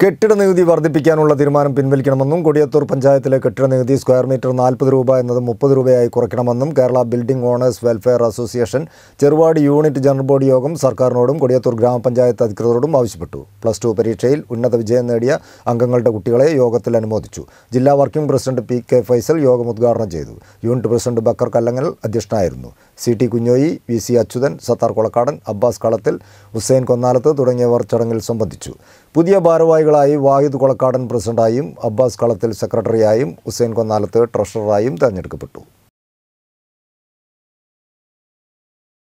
കെട്ടിട നികുതി വർദ്ധിപ്പിക്കാനുള്ള തീരുമാനം പിൻവലിക്കണമെന്നും കൊടിയത്തൂർ പഞ്ചായത്തിലെ കെട്ടിട നികുതി സ്ക്വയർ മീറ്റർ നാൽപ്പത് രൂപ എന്നത് മുപ്പത് രൂപയായി കുറയ്ക്കണമെന്നും Kerala building owners welfare association Cheruvadi unit general body യോഗം സർക്കാരിനോടും കൊടിയത്തൂർ ഗ്രാമപഞ്ചായത്ത് അധികൃതരോടും ആവശ്യപ്പെട്ടു പ്ലസ് ടു പരീക്ഷയിൽ ഉന്നത വിജയം നേടിയ അംഗങ്ങളുടെ കുട്ടികളെ യോഗത്തിൽ അനുമോദിച്ചു ജില്ലാ working president P K Faisal യോഗം ഉദ്ഘാടനം ചെയ്തു യൂണിറ്റ് പ്രസിഡന്റ് ബക്കർ കല്ലങ്ങൽ അധ്യക്ഷനായിരുന്നു C T Kunjoyi V C Achuthan Sathar Kolakkadan Abbas Kalathil Hussain കൊന്നാലത്ത് തുടങ്ങിയവർ ചടങ്ങിൽ സംബന്ധിച്ചു പുതിയ ഭാരവാഹികളായി വാഹിദ് കൊളക്കാടൻ പ്രസിഡന്റായും അബ്ബാസ് കളത്തിൽ സെക്രട്ടറിയായും ഹുസൈൻ കൊന്നാലത്ത് ട്രഷററായും തെരഞ്ഞെടുക്കപ്പെട്ടു